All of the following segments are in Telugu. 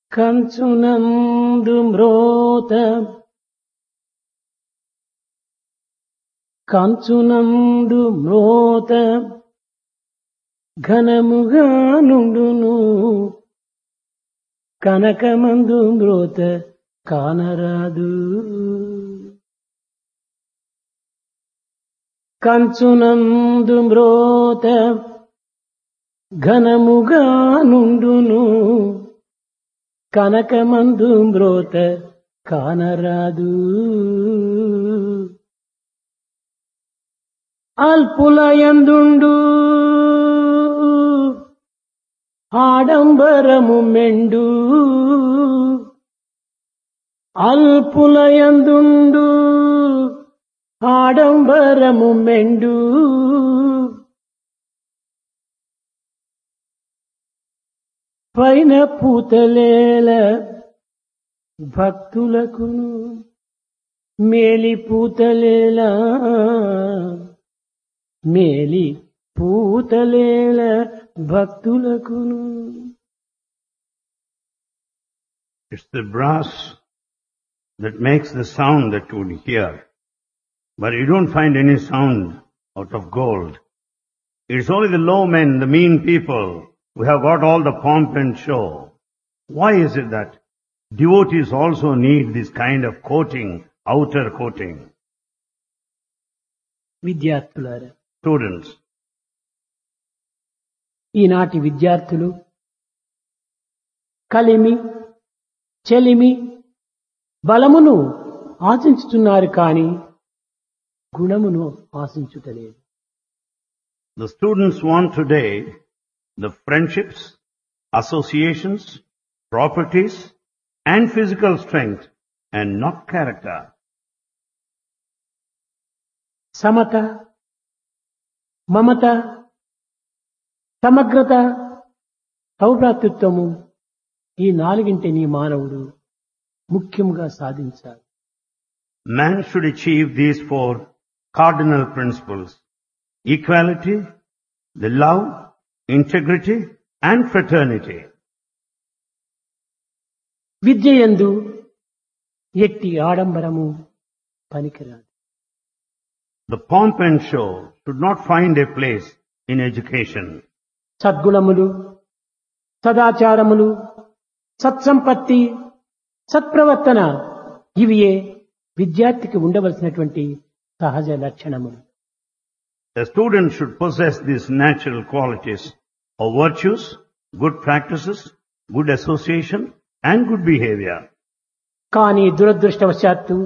కంచునందు మ్రోత కంచునందు మ్రోత ఘనముగా నుండును కనకమందు మ్రోత కానరాదు కంచునందు మ్రోత ఘనముగా నుండును కనకమందు మ్రోత కానరాదు అల్పులయందుండు ఆడంబరము మెండు అల్పులయందుండు ఆడంబరము మెండు పైన పూతలేల భక్తులకును మేలి పూతలేల మేలి పూతలేల భక్తులకును It's the brass that makes the sound that you would hear. But you don't find any sound out of gold. It's only the low men, the mean people, who have got all the pomp and show. Why is it that devotees also need this kind of coating, outer coating? విద్యార్థులారా Students, ఈనాటి విద్యార్థులు కలిమి చెలిమి బలమును ఆశించుతున్నారు కాని గుణమును ఆశించుటలేదు the students want today the friendships, associations, properties, and physical strength, and not character. Samata మమత సమగ్రత సౌభ్రాతృత్వము ఈ నాలుగింటిని మానవుడు ముఖ్యంగా సాధించాలి Man should achieve these four cardinal principles. Equality, the love, integrity, and fraternity. విద్య యందు ఎట్టి ఆడంబరము పనికిరాదు The pomp and show should not find a place in education. సద్గుణములు సదాచారములు సత్సంపత్తి సత్ప్రవర్తన ఇవియే విద్యార్థికి ఉండవలసినటువంటి సహజ లక్షణములు A student should possess these natural qualities of virtues, good practices, good association, and good behavior. కానీ దురదృష్టవశాత్తు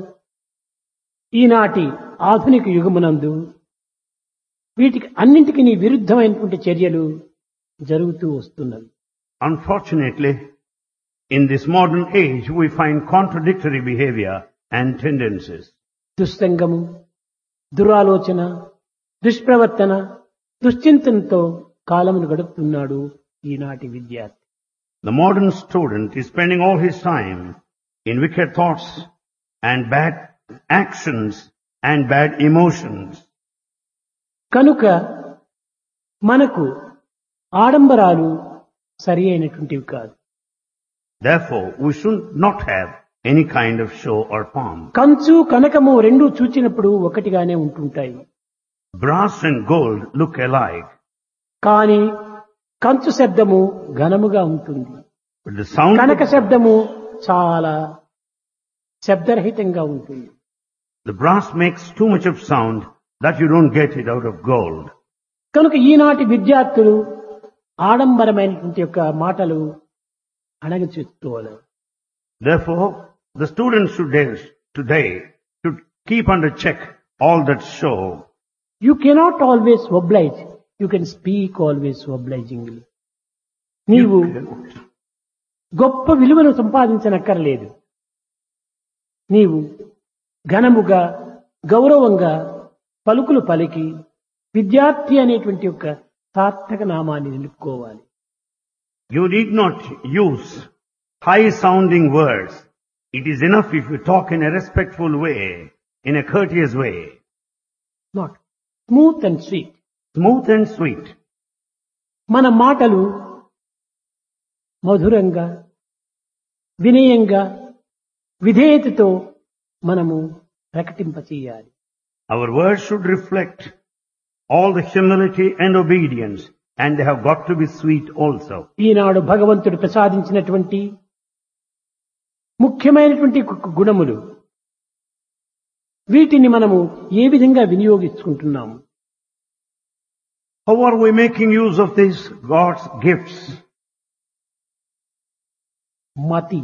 ఈనాటి ఆధునిక యుగమునందు వీటికి అన్నింటికి విరుద్ధమైనటువంటి చర్యలు జరుగుతూ వస్తున్నవి Unfortunately, in this modern age, we find contradictory behavior and tendencies. దుస్సంగము దురాలోచన దుష్ప్రవర్తన దుశ్చింతనతో కాలమును గడుపుతున్నాడు ఈనాటి విద్యార్థి The modern student is spending all his time in wicked thoughts and bad actions and bad emotions. కనుక మనకు ఆడంబరాలు సరి అయినటువంటివి కాదు Therefore, we should not have any kind of show or pomp. కంచు కనకము రెండూ చూచినప్పుడు ఒకటిగానే ఉంటుంటాయి Brass and gold look alike, కానీ కంచు శబ్దము ఘనముగా ఉంటుంది but the sound కనక శబ్దము చాలా శబ్దరహితంగా ఉంటుంది the brass makes too much of sound that you don't get it out of gold. కనుక ఈనాటి విద్యార్థులు ఆడంబరమైనటువంటి యొక్క మాటలు అణగచెత్తుకోవాలి Therefore, the students today, today should keep under check all that show. You cannot always oblige you can speak always obligingly నీవు గొప్ప విలువను సంపాదించనక్కర్లేదు నీవు ఘనముగా గౌరవంగా పలుకులు పలికి విద్యార్థి అనేటువంటి యొక్క సార్థక నామాన్ని నిలుపుకోవాలి You need not use high sounding words. It is enough if you talk in a respectful way, in a courteous way, not smooth and sweet smooth and sweet. మన మాటలు మధురంగా వినయంగా విధేయతతో మనము ప్రకటింపచేయాలి Our words should reflect all the humility and obedience, and they have got to be sweet also. ఈనాడు భగవంతుడు ప్రసాదించినటువంటి ముఖ్యమైనటువంటి గు- గుణములు వీటిని మనము ఏ విధంగా వినియోగించుకుంటున్నాము How are we making use of these God's gifts? మతి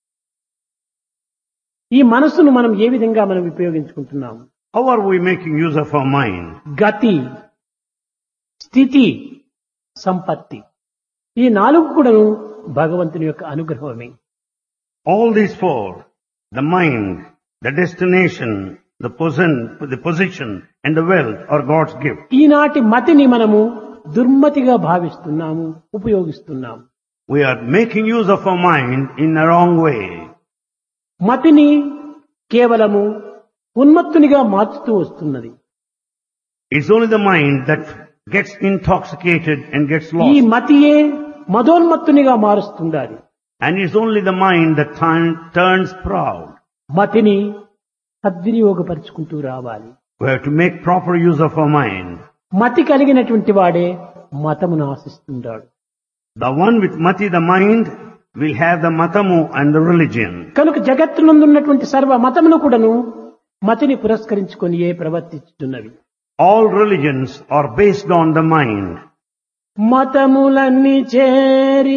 ఈ మనస్సును మనం ఏ విధంగా మనం ఉపయోగించుకుంటున్నాము How are we making use of our mind? గతి స్థితి సంపత్తి ఈ నాలుగు కూడాను భగవంతుని యొక్క అనుగ్రహమే All these four, the mind, the destination, the possession, the position, and the wealth are God's gift. ఈనాటి మతిని మనము దుర్మతిగా భావిస్తున్నాము ఉపయోగిస్తున్నాము We are making use of our mind in a wrong way. మతిని కేవలము ఉన్మత్తునిగా మార్చుతూ వస్తున్నది It's only the mind that gets intoxicated and gets ఈ lost. మతియే మదోన్మత్తునిగా మారుస్తుండాలి And it's only the mind that turn- turns proud. మతిని సద్వినియోగపరుచుకుంటూ రావాలి We have to make proper use of our mind. మతి కలిగినటువంటి వాడే మతమును ఆశిస్తుంటాడు The one with mati, the mind, will have the matamu and the religion. కనుక జగత్తునందున్నటువంటి సర్వ మతములు కూడాను మతిని పురస్కరించుకొని ఏ ప్రవర్తిస్తున్నవి All religions are based on the mind. మతములన్నీ చేరి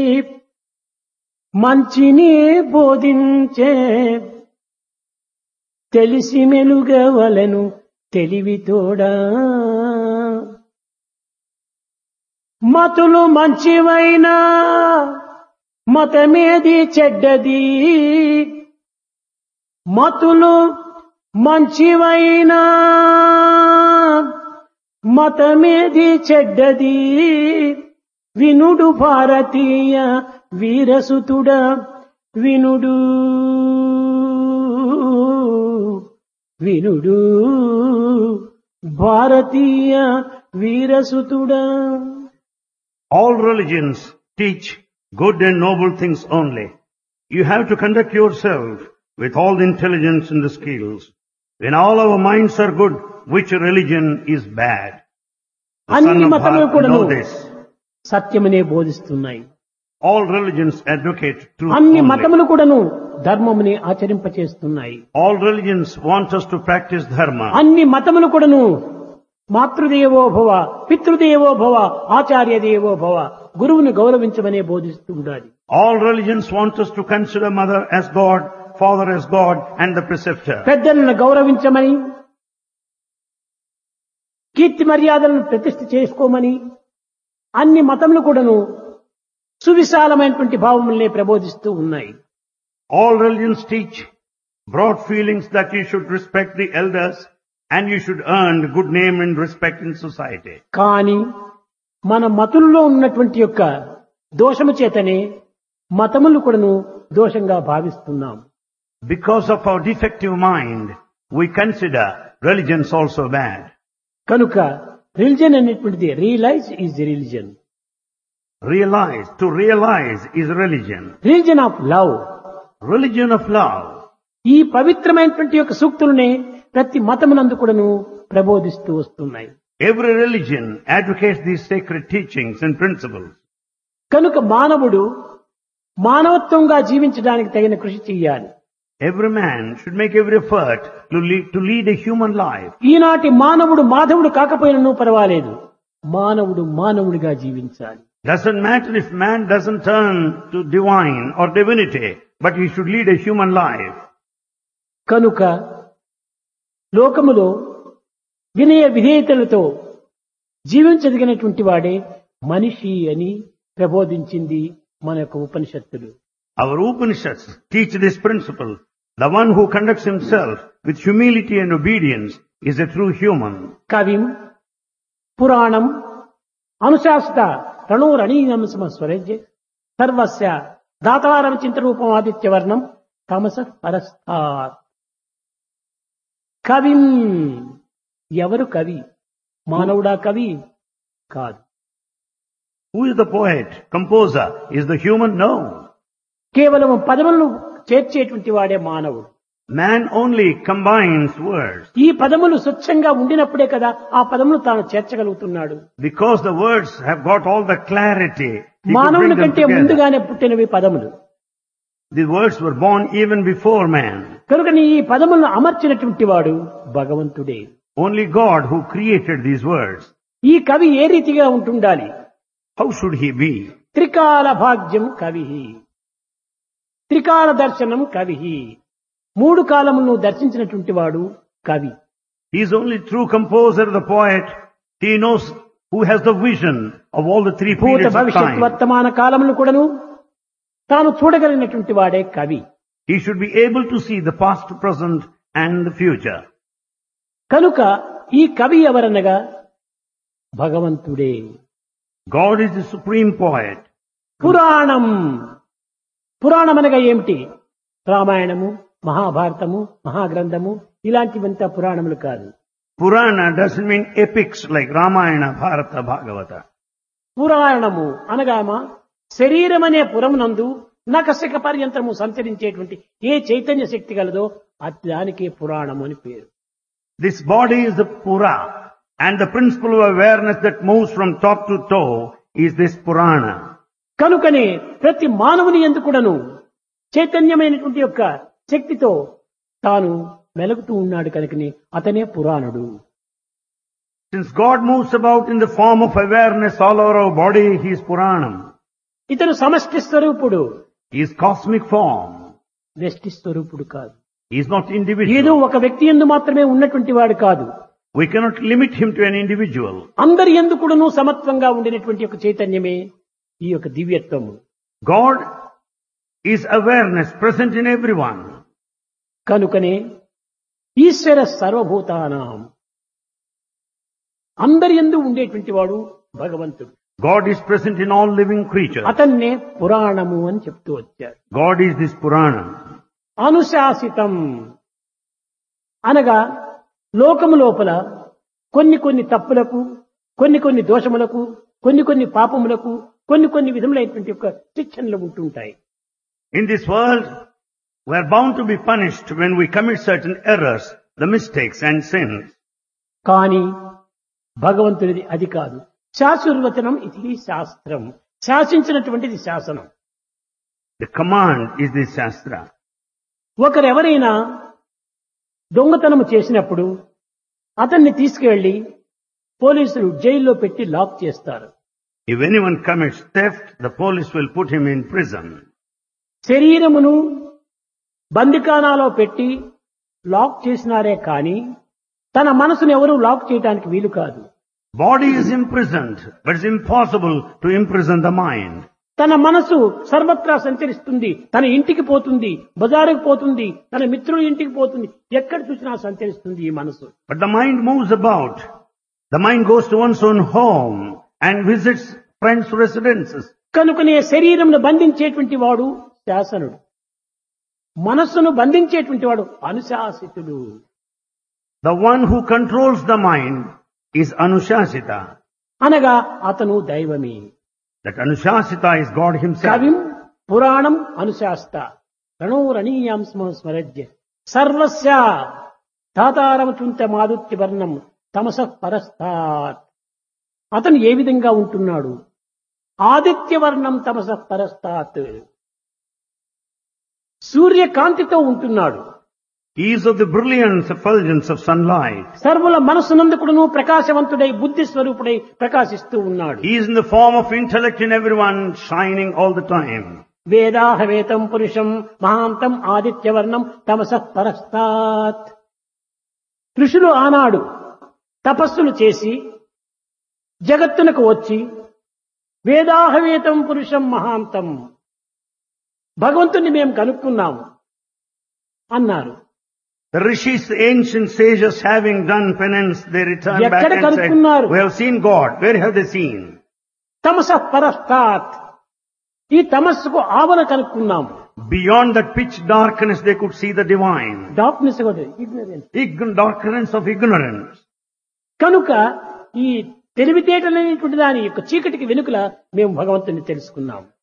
మంచిని బోధించే తెలిసి మెలుగవలను తెలివితోడా మతులు మంచివైనా మతమేది చెడ్డది మతులు మంచివైనా మతమేది చెడ్డది వినుడు భారతీయ వీరసుతుడ వినుడు వినుడు భారతీయ వీరసుతుడా All religions teach good and noble things only. You have to conduct yourself with all the intelligence and the skills. When all our minds are good, which religion is bad? The son అన్ని of మతములు Bharat కూడాను know this. సత్యమనే బోధిస్తున్నాయి All religions advocate truth అన్ని only. మతములు కూడాను ధర్మముని ఆచరింపచేస్తున్నాయి All religions want us to practice dharma. అన్ని మతములు కూడాను మాతృదేవో భవ పితృదేవో భవ ఆచార్య దేవో భవ గురువుని గౌరవించమనే బోధిస్తూ ఉండాలి All religions want us to consider mother as God, father as God, and the preceptor. పెద్దలను గౌరవించమని కీర్తి మర్యాదలను ప్రతిష్ఠ చేసుకోమని అన్ని మతములు కూడాను సువిశాలమైనటువంటి భావములనే ప్రబోధిస్తూ ఉన్నాయి All religions teach broad feelings that you should respect the elders and you should earn the good name and respect in society. కానీ మన మతుల్లో ఉన్నటువంటి యొక్క దోషము చేతనే మతములు కూడాను దోషంగా భావిస్తున్నాం Because of our defective mind, we consider religions also bad. కనుక రిలిజన్ అనేటువంటిది realize is religion Realize, to realize is religion. Religion of love Religion of love. ఈ పవిత్రమైనటువంటి యొక్క సూక్తులనే ప్రతి మతమునందు కూడాను ప్రబోధిస్తూ వస్తున్నాయి Every religion advocates these sacred teachings and principles. కనుక మానవుడు మానవత్వంగా జీవించడానికి తగిన కృషి చేయాలి Every man should make every effort to lead, to lead a human life. ఈనాటి మానవుడు మాధవుడు కాకపోయినను పర్వాలేదు మానవుడు మానవుడిగా జీవించాలి Doesn't matter if man doesn't turn to divine or divinity, but he should lead a human life. కనుక లోకములో వినయ విధేయతలతో జీవించదగినటువంటి వాడే మనిషి అని ప్రబోధించింది మన యొక్క ఉపనిషత్తులు Our Upanishads teach this principle. The one who conducts himself with humility and obedience is a true human. కవిం పురాణం అనుశాసిత రణోరణీనమసమ స్వరజ్య సర్వస్య దాతారం చింతరూపం ఆదిత్యవర్ణం తమస పరస్తాత్ కవిం ఎవరు కవి మానవుడా కవి కాదు Who is the poet, composer? Is the human? No. కేవలం పదములను చేర్చేటువంటి వాడే మానవుడు Man only combines words. ఈ పదములు స్వచ్ఛంగా ఉండినప్పుడే కదా ఆ పదములు తాను చేర్చగలుగుతున్నాడు Because the words have got all the clarity, he could మానవుని bring them కంటే together. ముందుగానే పుట్టినవి పదములు The words were born even before man. కనుక నీ ఈ పదములను అమర్చినటువంటి వాడు భగవంతుడే Only God who created these words. ఈ కవి ఏ రీతిగా ఉంటుండాలి How should he be? త్రికాల భాగ్యం కవి త్రికాల దర్శనం కవి మూడు కాలములను దర్శించినటువంటి వాడు కవి He is only true composer, the poet. He knows who has the vision of all the three భూత periods of భవిష్యత్ time. వర్తమాన కాలములను కూడాను తాను చూడగలిగినటువంటి వాడే కవి He should be able to see the past, present and the future. కనుక ఈ కవి ఎవరనగా భగవంతుడే God is the supreme poet. పురాణం పురాణం అనగా ఏమిటి రామాయణము మహాభారతము మహాగ్రంథము ఇలాంటివంతా పురాణములు కాదు Purana doesn't mean epics like Ramayana, Bharata, Bhagavata. పురాణము అనగామా శరీరం అనే పురమునందు నకశక పర్యంతము సంచరించేటువంటి ఏ చైతన్య శక్తి కలదో అది దానికే పురాణము అని పేరు This body is the Pura and the principle of awareness that moves from top to toe is this Purana. కనుకనే ప్రతి మానవుని ఎందుకుడను చైతన్యమైనటువంటి యొక్క శక్తితో తాను మెలుగుతూ ఉన్నాడు కనుకనే అతనే పురాణుడు Since God moves about in the form of awareness all over our body, He is Puranam. ఇతను సమష్టి స్వరూపుడు He is cosmic form. వ్యష్టి స్వరూపుడు కాదు He is not ఏదో individual. ఒక వ్యక్తి ఎందు మాత్రమే ఉన్నటువంటి వాడు కాదు We cannot limit Him to an individual. అందరి ఎందుకుడును సమత్వంగా ఉండినటువంటి ఒక చైతన్యమే ఈ యొక్క దివ్యత్వము God is awareness present in everyone. కనుకనే ఈశ్వర సర్వభూతానాం అందరి ఎందు ఉండేటువంటి వాడు భగవంతుడు God is present in all living creatures. అతన్నే పురాణము అని చెప్తూ వచ్చారు God is this Purana. అనుశాసితం అనగా లోకము లోపల కొన్ని కొన్ని తప్పులకు కొన్ని కొన్ని దోషములకు కొన్ని కొన్ని పాపములకు కొన్ని కొన్ని విధములైనటువంటి యొక్క శిక్షణలు ఉంటుంటాయి In this world, we are bound to be punished when we commit certain errors, the mistakes and sins. కానీ భగవంతుడిది అది కాదు శాశ్వతవచనం ఇది శాస్త్రం శాసించినటువంటిది శాసనం The command is this Shastra. ఒకరెవరైనా దొంగతనము చేసినప్పుడు అతన్ని తీసుకువెళ్లి పోలీసులు జైల్లో పెట్టి లాక్ చేస్తారు If anyone commits theft, the police will put him in prison. శరీరమును బందికానాలో పెట్టి లాక్ చేసినారే కానీ తన మనసును ఎవరూ లాక్ చేయడానికి వీలు కాదు Body is imprisoned, but it's impossible to imprison the mind. తన మనసు సర్వత్రా సంచరిస్తుంది తన ఇంటికి పోతుంది బజారుకు పోతుంది తన మిత్రుల ఇంటికి పోతుంది ఎక్కడ చూసినా సంచరిస్తుంది ఈ మనసు But the mind moves about. The mind goes to one's own home and visits friends' residences. కనుకనే శరీరంను బంధించేటువంటి వాడు శాసనుడు మనస్సును బంధించేటువంటి వాడు అనుశాసితుడు The one who controls the mind is Anushasita. అనగా అతను దైవమే That Anushasita is God himself. కవిం పురాణం అనుశాస్త రణోరణీయాం స్మ స్మరజ్య సర్వస్య తాతారమచుంత మాదుత్య వర్ణం తమస పరస్తాత్ అతను ఏ విధంగా ఉంటున్నాడు ఆదిత్యవర్ణం తమస పరస్తాత్ సూర్యకాంతితో ఉంటున్నాడు He is of the brilliance, effulgence of sunlight. సర్వుల మనస్సునందుకుడును ప్రకాశవంతుడై బుద్ధి స్వరూపుడై ప్రకాశిస్తూ ఉన్నాడు He is in the form of intellect in everyone, shining all the time. వేదాహవేతం పురుషం మహాంతం ఆదిత్యవర్ణం తమస పరస్తాత్ ఋషులు ఆనాడు తపస్సులు చేసి జగత్తునకు వచ్చి వేదాహవేతం పురుషం మహాంతం భగవంతుని మేము కనుక్కున్నాము అన్నారు The rishis, the ancient sages, having done penance, they returned back ఎక్కడ and said, కనుక్కున్నారు? we have seen God. Where have they seen? తమస పరస్తాత్ ఈ తమస్సుకు ఆవల కనుక్కున్నాము Beyond that pitch darkness, they could see the divine. Darkness ignorance Ign- darkness of ignorance. కనుక ఈ తెలివితేటలనేటువంటి దాని యొక్క చీకటికి వెనుకల మేము భగవంతుని తెలుసుకున్నాం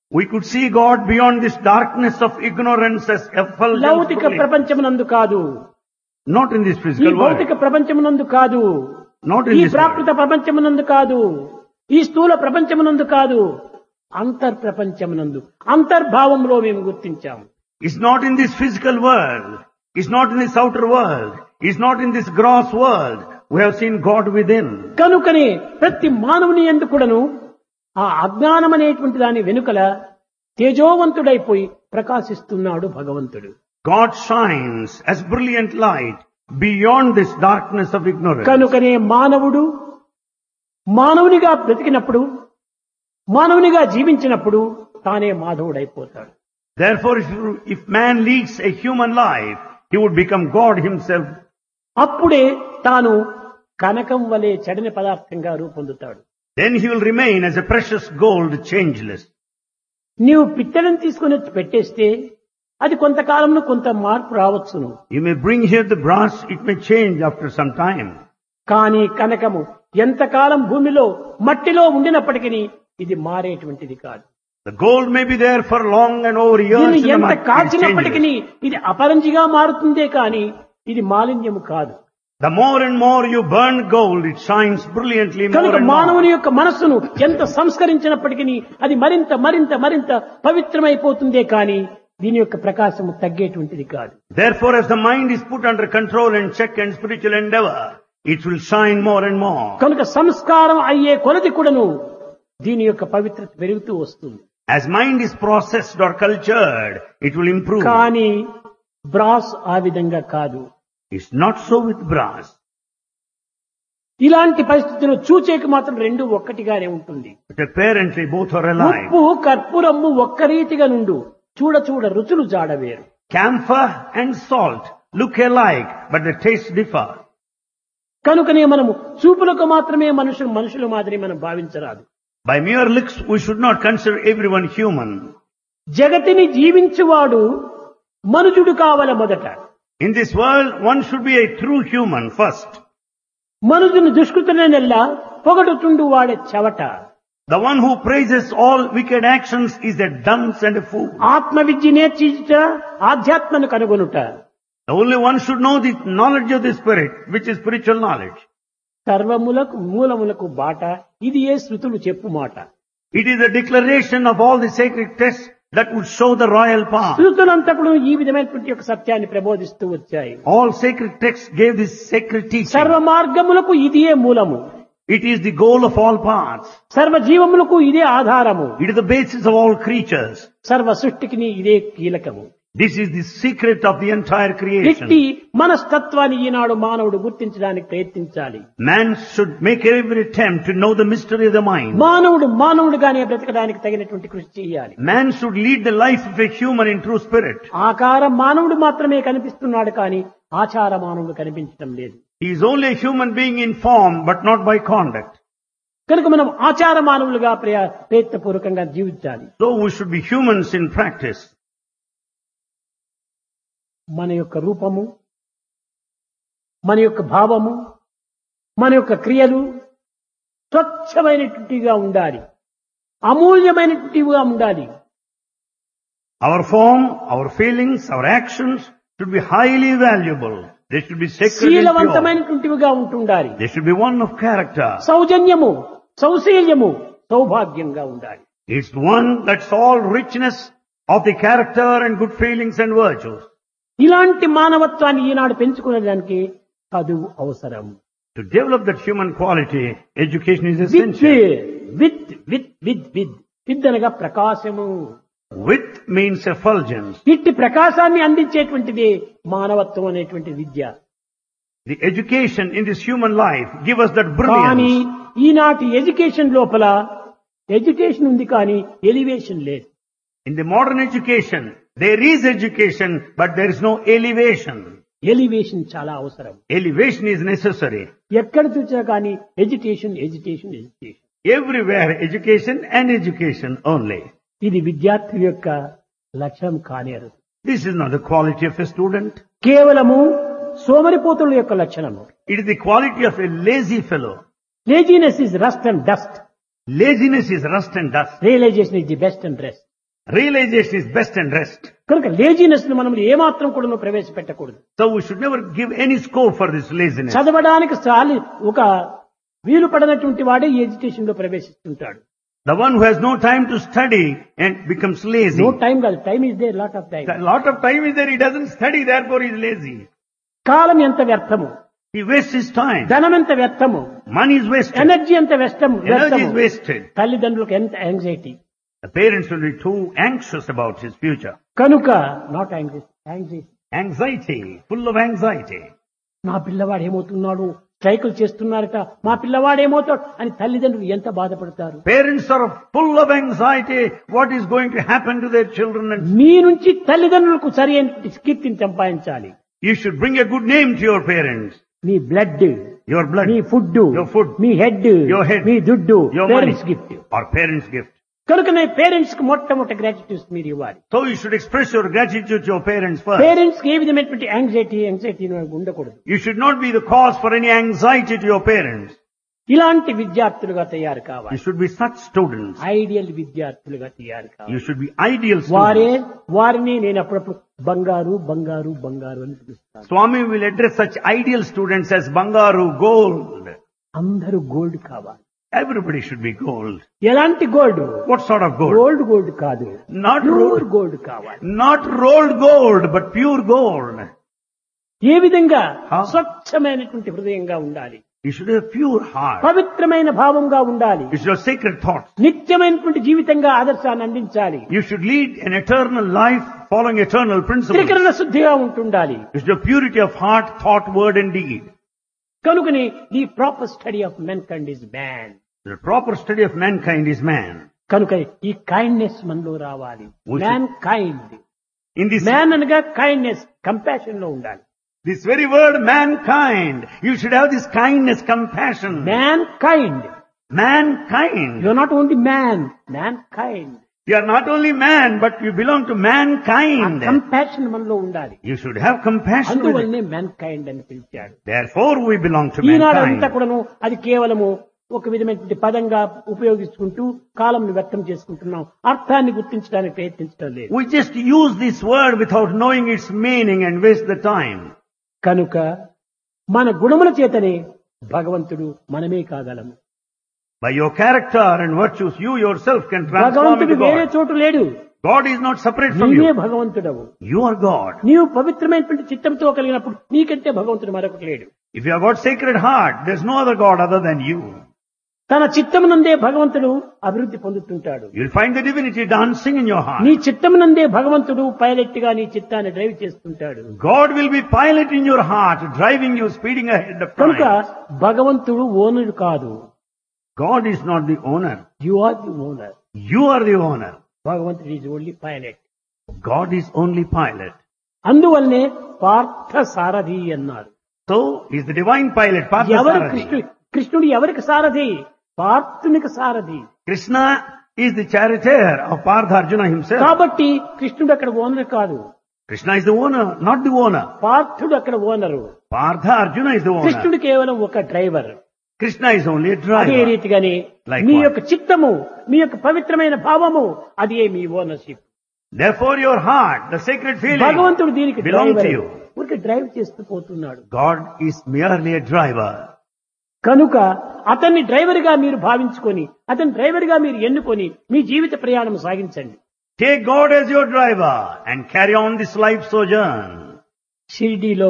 We could see God beyond this darkness of ignorance as effulgence. లౌకిక brilliant. ప్రపంచమునందు కాదు Not in this ఈ physical భౌతిక world. ప్రపంచమునందు కాదు Not in ఈ this ప్రాకృత world. ప్రపంచమునందు కాదు ఈ స్థూల ప్రపంచమునందు కాదు అంతర్ ప్రపంచమునందు అంతర్భావంలో మేము గుర్తించాము It's not in this physical world. It's not in this outer world. It's not in this gross world. We have seen God within. కనుకనే ప్రతి మానవుని ఎందు కూడాను ఆ అజ్ఞానం అనేటువంటి దాని వెనుకల తేజోవంతుడైపోయి ప్రకాశిస్తున్నాడు భగవంతుడు God shines as brilliant light beyond this darkness of ignorance. కనుకనే మానవుడు మానవునిగా బ్రతికినప్పుడు మానవునిగా జీవించినప్పుడు తానే మాధవుడైపోతాడు Therefore, if, you- if man leads a human life, he would become God himself. అప్పుడే తాను కనకం వలె చెడని పదార్థంగా రూపొందుతాడు Then he will remain as a precious gold, changeless. నీవు పిత్తడిని తీసుకుని వచ్చి పెట్టేస్తే అది కొంతకాలంలో కొంత మార్పు రావచ్చును You may bring here the brass, it may change after some time. కానీ కనకము ఎంతకాలం భూమిలో మట్టిలో ఉండినప్పటికీ ఇది మారేటువంటిది కాదు The gold may be there for long and over years. దీన్ని in the ఎంత mud, it is కాల్చినప్పటికీ changeless. ఇది అపరంజిగా మారుతుందే కానీ ఇది మాలిన్యము కాదు The more and more you burn gold, it shines brilliantly more కనుక and మానవుని more. యొక్క మనస్సును ఎంత సంస్కరించినప్పటికీ అది మరింత మరింత మరింత పవిత్రమైపోతుందే కానీ దీని యొక్క ప్రకాశము తగ్గేటువంటిది కాదు Therefore, as the mind is put under control and check and spiritual endeavor, it will shine more and more. కనుక సంస్కారం అయ్యే కొలది కూడాను దీని యొక్క పవిత్రత పెరుగుతూ వస్తుంది As mind is processed or cultured, it will improve. కానీ బ్రాస్ ఆ విధంగా కాదు It's not so with brass. ఇలాంటి పరిస్థితులు చూచేకి మాత్రం రెండు ఒక్కటిగానే ఉంటుంది But apparently both are alive. ఉప్పు కర్పూరము ఒక్క రీతిగా నుండు చూడ చూడ రుచులు జాడవేరు Camphor and salt look alike, but the tastes differ. కనుకనే మనము చూపులకు మాత్రమే మనుషులు మనుషుల మాదిరి మనం భావించరాదు By mere looks, we should not consider everyone human. జగతిని జీవించువాడు మనుజుడు కావల మొదట In this world, one should be a true human first. మనుజుని దుష్కృతనేనెల్లా పొగడుతుండు వాడే చెవట The one who praises all wicked actions is a dunce and a fool. ఆత్మ విద్య నేర్చిట ఆధ్యాత్మను కనుగొనుట The only one should know the knowledge of the spirit, which is spiritual knowledge. సర్వములకు మూలములకు బాట ఇది ఏ శృతులు చెప్పు మాట It is a declaration of all the sacred texts that would show the royal path. శృతులంతకుడు ఈ విధమైనటువంటి ఒక సత్యాన్ని ప్రబోధిస్తూ వచ్చాయి All sacred texts gave this sacred teaching. సర్వ మార్గములకు ఇదియే మూలము It is the goal of all paths. సర్వ జీవములకు ఇదే ఆధారము It is the basis of all creatures. సర్వ సృష్టికి ఇదే కీలకము This is the secret of the entire వ్యక్తి creation. మనస్తత్వాన్ని ఈనాడు మానవుడు గుర్తించడానికి ప్రయత్నించాలి Man should make every attempt to know the mystery of the mind. మానవుడు మానవుడుగానే బ్రతకడానికి తగినటువంటి కృషి చేయాలి Man should lead the life of a human in true spirit. ఆకారం మానవుడు మాత్రమే కనిపిస్తున్నాడు కానీ ఆచార మానవుడు కనిపించడం లేదు He is only a human being in form, but not by conduct. కనుక మనం ఆచార మానవులుగా ప్రయా- ప్రయత్నపూర్వకంగా జీవించాలి So we should be humans in practice. మన యొక్క రూపము మన యొక్క భావము మన యొక్క క్రియలు స్వచ్ఛమైనటువంటివిగా ఉండాలి అమూల్యమైనటువంటివిగా ఉండాలి Our form, our feelings, our actions should be highly valuable. They should be sacred and pure. శీలవంతమైనటువంటివిగా ఉంటుండాలి They should be one of character. సౌజన్యము సౌశీల్యము సౌభాగ్యంగా ఉండాలి It's one that's all richness of the character and good feelings and virtues. ఇలాంటి మానవత్వాన్ని ఈనాడు పెంచుకునేదానికి చదువు అవసరం To develop that human quality, education is with essential. With with with with with అనగా ప్రకాశము With means effulgence. ఇట్టి ప్రకాశాన్ని అందించేటువంటిది మానవత్వం అనేటువంటి విద్య The education in this human life give us that కానీ brilliance. ఈనాటి ఎడ్యుకేషన్ లోపల ఎడ్యుకేషన్ ఉంది కానీ ఎలివేషన్ లేదు In the modern education, there is education, but there is no elevation. Elevation చాలా అవసరం Elevation is necessary. ఎక్కడ చూసినా కానీ education education education Everywhere, education and education only. ఇది విద్యార్థి యొక్క లక్ష్యం కానేరు This is not the quality of a student. కేవలము సోమరిపోతుల యొక్క లక్షణము It is the quality of a lazy fellow. Laziness is rust and dust Laziness is rust and dust. Realization is the best and rest Realization is best and rest. కనుక లేజినెస్ ను మనం ఏమాత్రం కూడా ప్రవేశపెట్టకూడదు So we should never give any scope for this laziness. చదవడానికి చాలి ఒక వీలు పడనటువంటి వాడే ఈ ఎడ్యుకేషన్ లో ప్రవేశిస్తుంటాడు The one who has no time to study and becomes lazy. No time కాదు time is the lot of time A lot of time is there, he doesn't study, therefore he is lazy. కాలం ఎంత వ్యర్థము He wastes his time. ధనం ఎంత వ్యర్థము Money is wasted. ఎనర్జీ ఎంత వ్యర్థము Energy is వ్యర్థము wasted. తల్లిదండ్రులకు ఎంత anxiety The parents will be too anxious about his future. కనుక not anxiety anxiety Anxiety, full of anxiety. నా పిల్లవాడు ఏమవుతున్నాడు స్ట్రైకులు చేస్తున్నారట మా పిల్లవాడు ఏమవుతాడు అని తల్లిదండ్రులు ఎంత బాధపడతారు Parents are full of anxiety. What is going to happen to their children? And మీ నుంచి తల్లిదండ్రులకు సరి అయిన కీర్తిని సంపాదించాలి you should bring a good name to your parents. మీ బ్లడ్ Your blood, మీ ఫుడ్ Your food. మీ హెడ్ Your head. మీ దుడ్డు your money, parents gift or parents' gift. కనుకనే పేరెంట్స్ కి మొట్టమొదటి గ్రాటిట్యూడ్స్ మీరు ఇవ్వాలి So you should express your gratitude to your parents first. Parents కి ఏ విధమైనటువంటి యాంగ్జైటీ యాంగ్జైటీ ఉండకూడదు You should not be the cause for any anxiety to your parents. ఇలాంటి విద్యార్థులుగా తయారు కావాలి You should be such students. Ideal విద్యార్థులుగా తయారు కావాలి You should be ideal వారే students. వారిని నేను అప్పుడప్పుడు బంగారు బంగారు బంగారు అని పిలుస్తాను Swami will address such ideal students as Bangaru, gold. అందరూ గోల్డ్ కావాలి Everybody should be gold. ఎలాంటి gold What sort of gold? Gold gold కాదు Not ప్యూర్ rolled, గోల్డ్ కావాలి not rolled gold, but pure gold. ఏ విధంగా How? స్వచ్ఛమైనటువంటి హృదయంగా ఉండాలి You should have pure heart. పవిత్రమైన భావంగా ఉండాలి You should have sacred thoughts. నిత్యమైనటువంటి జీవితంగా ఆదర్శాన్ని అందించాలి You should lead an eternal life following eternal principles. త్రికరణ శుద్ధిగా ఉంటుండాలి You should have purity of heart, thought, word and deed. కనుకని the proper study of mankind is man The proper study of mankind is man. కనుక ఈ కైండ్నెస్ మనలో రావాలి We should- mankind In this, man అనగా కైండ్నెస్ కంపాషన్ లో ఉండాలి this very word mankind, you should have this kindness, compassion. Mankind Mankind. You not only man mankind You are not only man, but you belong to mankind. Compassion మనలో ఉండాలి You should have compassion with it. అందువల్లనే మ్యాన్ కైండ్ అని పిలిచాడు Therefore we belong to ఈనాడు అంతా mankind. కూడాను అది కేవలము ఒక విధమైనటువంటి పదంగా ఉపయోగించుకుంటూ కాలంని వ్యక్తం చేసుకుంటున్నాం అర్థాన్ని గుర్తించడానికి ప్రయత్నించడం లేదు We just use this word without knowing its meaning and waste the time. కనుక మన గుణముల చేతనే భగవంతుడు మనమే కాగలము By your character and virtues, you yourself can transform భగవంతుడు into వేరే God. చోటు లేడు God is not separate from నీవే you. భగవంతుడవు You are God. నీవు పవిత్రమైనటువంటి చిత్తంతో కలిగినప్పుడు నీకంటే భగవంతుడు మరొకటి లేడు If you have got sacred heart, there's no other God other than you. తన చిత్తమునందే భగవంతుడు అభివృద్ధి పొందుతుంటాడు You'll find the divinity dancing in your heart. నీ చిత్తమునందే భగవంతుడు పైలట్ గా నీ చిత్తాన్ని డ్రైవ్ చేస్తుంటాడు God will be pilot in your heart, driving you, speeding ahead of కనుక time. భగవంతుడు ఓనర్ కాదు God is not the owner. You are the owner You are the owner. భగవంతుడు is only pilot God is only pilot. అందువల్లనే పార్థ సారథి అన్నారు So, he's the divine pilot, ఎవరు Parthasarathi. కృష్ణుడు కృష్ణుడు ఎవరికి సారథి పార్థునికి సారథి Krishna is the charioteer of Partha Arjuna himself. కాబట్టి కృష్ణుడు అక్కడ ఓనర్ కాదు Krishna is the owner, not the owner. పార్థుడు అక్కడ owner Partha Arjuna is the owner. కృష్ణుడు కేవలం ఒక driver Krishna is only a అదే driver. రీతిగానే Likewise. మీ యొక్క చిత్తము మీ యొక్క పవిత్రమైన భావము అదే మీ ownership Therefore your heart, the sacred feeling, భగవంతుడు దీనికి belong to డ్రైవర్ you. ఊరికే డ్రైవ్ చేస్తూ పోతున్నాడు God is merely a driver. కనుక అతన్ని డ్రైవర్ గా మీరు భావించుకొని అతని డ్రైవర్ గా మీరు ఎన్నుకొని మీ జీవిత ప్రయాణం సాగించండి Take God as your driver and carry on this life sojourn. షిరిడీలో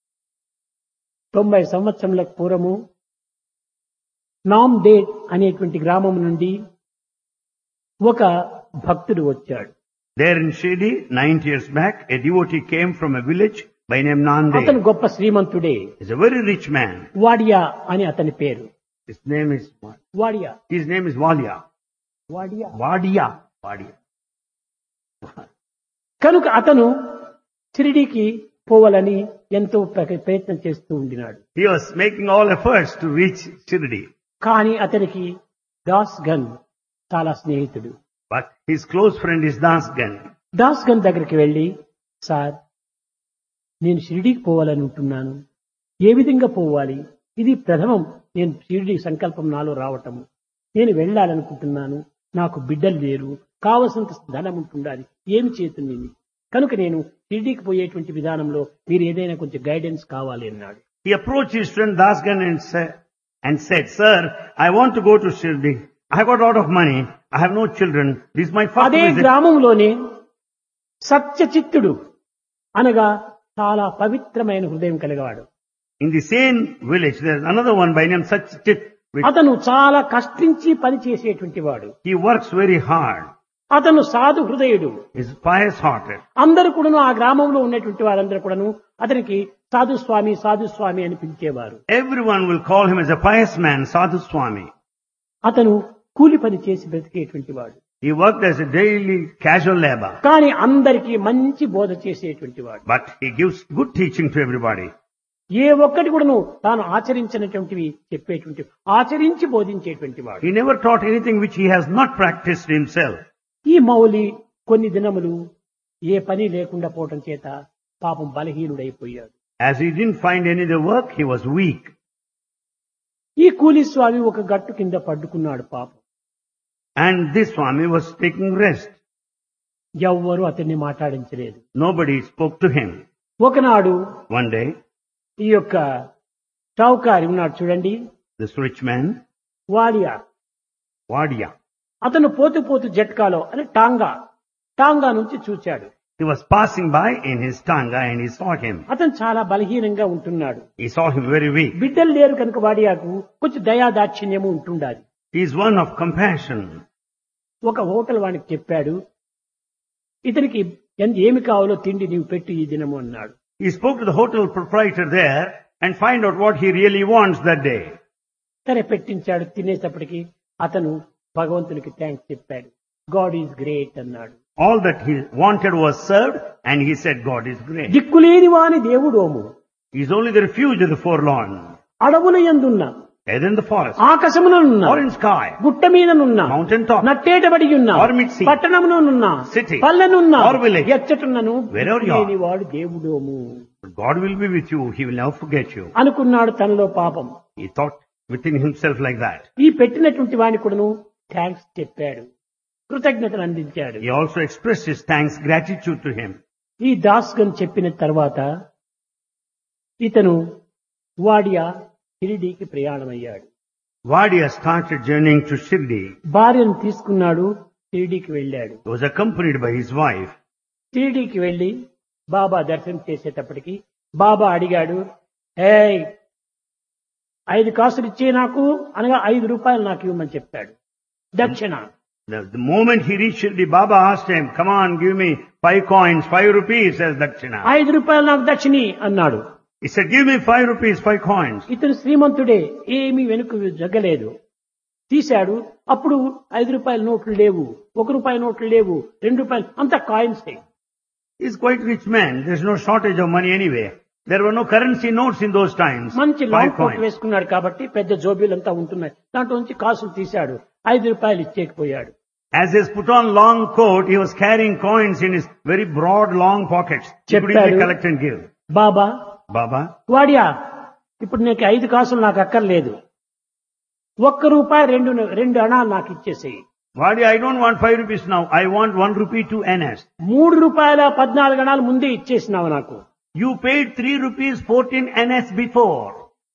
తొంభై సంవత్సరములకు పూర్వము నామ్డేట్ అనేటువంటి గ్రామం నుండి ఒక భక్తుడు వచ్చాడు There in Shirdi, 90 years back, a devotee came from a village by name అతను Nande. గొప్ప శ్రీమంతుడే He's a very rich man. Wadia అని అతని పేరు His name is, Wadia his name is Valya. Wadia Vadia. Vadia. కనుక అతను షిరిడీకి పోవాలని ఎంతో ప్ర- ప్రయత్నం చేస్తూ ఉండినాడు He was making all efforts to reach Shirdi. కానీ అతనికి దాస్ గన్ చాలా స్నేహితుడు But his close friend is Dasgan. Dasgan దగ్గరికి వెళ్ళి సార్ నేను షిరిడీకి పోవాలని ఉంటున్నాను ఏ విధంగా పోవాలి ఇది ప్రథమం నేను షిరిడి సంకల్పం నాలో రావటం నేను వెళ్ళాలనుకుంటున్నాను నాకు బిడ్డలు లేరు కావలసినంత ధనం ఉంటుండాలి ఏమి చేతుంది కనుక నేను షిరిడీకి పోయేటువంటి విధానంలో మీరు ఏదైనా కొంచెం గైడెన్స్ కావాలి అన్నాడు He approached his friend Dasgan and said, and said, Sir, I want to go to Shirdi. I have got a lot of money. I have no children. This is my first అదే visit. గ్రామంలోనే సత్యచిత్తుడు అనగా చాలా పవిత్రమైన హృదయం కలిగవాడు In the same village, there's another one by name Sachit. which అతను చాలా కష్టించి పని చేసేటువంటి వాడు He works very hard. అతను సాధు హృదయుడు He's pious hearted. అందరూ కూడాను ఆ గ్రామంలో ఉన్నటువంటి వారందరూ కూడాను అతనికి సాధు స్వామి సాధు స్వామి అని పిలిచేవారు Everyone will call him as a pious man, Sadhu Swami. అతను కూలి పని చేసి బ్రతికేటువంటి వాడు He worked as a daily casual labor. కానీ అందరికీ మంచి బోధ చేసేటువంటి వాడు But he gives good teaching to everybody. ఏ ఒక్కటి కూడాను తాను ఆచరించినటువంటివి చెప్పేటువంటి ఆచరించి బోధించేటువంటి వాడు He never taught anything which he has not practiced himself. ఈ మౌలి కొన్ని దినములు ఏ పని లేకుండా పోవటం చేత పాపం బలహీనుడైపోయాడు As he didn't find any other work, he was weak. ఈ కూలి స్వామి ఒక గట్టు కింద పడ్డుకున్నాడు పాపం And this Swami was taking rest. ఎవ్వరూ అతన్ని మాట్లాడించలేదు Nobody spoke to him. ఒకనాడు One day, ఈ యొక్క షావుకారి ఉన్నాడు చూడండి this rich man, Wadia Wadia, అతను పోతూ పోతూ జట్కాలో అని టాంగా టాంగా నుంచి చూచాడు he was passing by in his tanga and he saw him. అతను చాలా బలహీనంగా ఉంటున్నాడు He saw him very weak. బిడ్డలు లేరు కనుక వాడియాకు కొంచెం దయా దాక్షిణ్యము ఉంటుండాలి He is one of compassion. ఒక హోటల్ వానికి చెప్పాడు ఇతనికి ఎంత- ఏమి కావాలో తిండి నీవు పెట్టు ఈ దినము అన్నాడు He spoke to the hotel proprietor there and find out what he really wants that day. సరే పెట్టించాడు తినేటప్పటికి అతను భగవంతునికి థ్యాంక్స్ చెప్పాడు గాడ్ ఈజ్ గ్రేట్ అన్నాడు All that he wanted was served and he said God is great. దిక్కులేని వాని దేవుడోము He is only the refuge of the forlorn. అడవుల ఎందున్న Either in the forest ఆకాశముననున్న or in sky, గుట్ట మీదనున్న mountain top, నట్టేటబడి ఉన్న Or mid sea. పట్టణమునున్న City. పల్లెనున్న Or village. ఎచ్చటున్నను Wherever you are. లేని వాడు దేవుడోము God will be with you. He will never forget you. అనుకున్నాడు తనలో పాపం He thought within himself like that. ఈ పెట్టినటువంటి వాని కూడాను థ్యాంక్స్ చెప్పాడు కృతజ్ఞతలు అందించాడు He also expressed his thanks, gratitude to him. ఈ దాస్గన్ చెప్పిన తర్వాత ఇతను వాడియా షిరిడీకి ప్రయాణమయ్యాడు Vadia started journeying to Shirdi. భార్యను తీసుకున్నాడు షిరిడీకి వెళ్ళాడు He was accompanied by his wife. షిరిడీకి వెళ్లి బాబా దర్శనం చేసేటప్పటికి బాబా అడిగాడు ఏ ఐదు కాసులు ఇచ్చే నాకు అనగా ఐదు రూపాయలు నాకు ఇవ్వమని చెప్పాడు దక్షిణ The, the moment he reached Shirdi, Baba asked him, come on, give me five coins, five rupees as Dakshina. ఐదు రూపాయలు నాకు దక్షిణి అన్నాడు He said, give me five rupees, five coins. ఇతను శ్రీమంతుడే ఏమీ వెనుక జగ్గలేదు తీశాడు అప్పుడు ఐదు రూపాయల నోట్లు లేవు ఒక రూపాయి నోట్లు లేవు రెండు రూపాయలు అంత coins He's quite rich man. There's no shortage of money anyway. There were no currency notes in those times. మంచి Five లాంగ్ కోట్ coins. వేసుకున్నాడు కాబట్టి పెద్ద జోబీలు అంతా ఉంటున్నాయి దాంట్లో నుంచి కాసులు తీశాడు ఐదు రూపాయలు ఇచ్చేకపోయాడు As he's put on long coat, he was carrying coins in his very broad, long pockets. He could easily చెప్పాడు. collect and give. Baba Baba, Wadia ఇప్పుడు నీకు ఐదు కాసులు నాకు అక్కర్లేదు ఒక్క రూపాయి రెండు రెండు అణాలు నాకు ఇచ్చేసేయి Vadi, I don't want five rupees now. I want one rupee to NS. మూడు రూపాయల పద్నాలుగు అణాలు ముందే ఇచ్చేసినావు నాకు You paid three rupees fourteen NS before.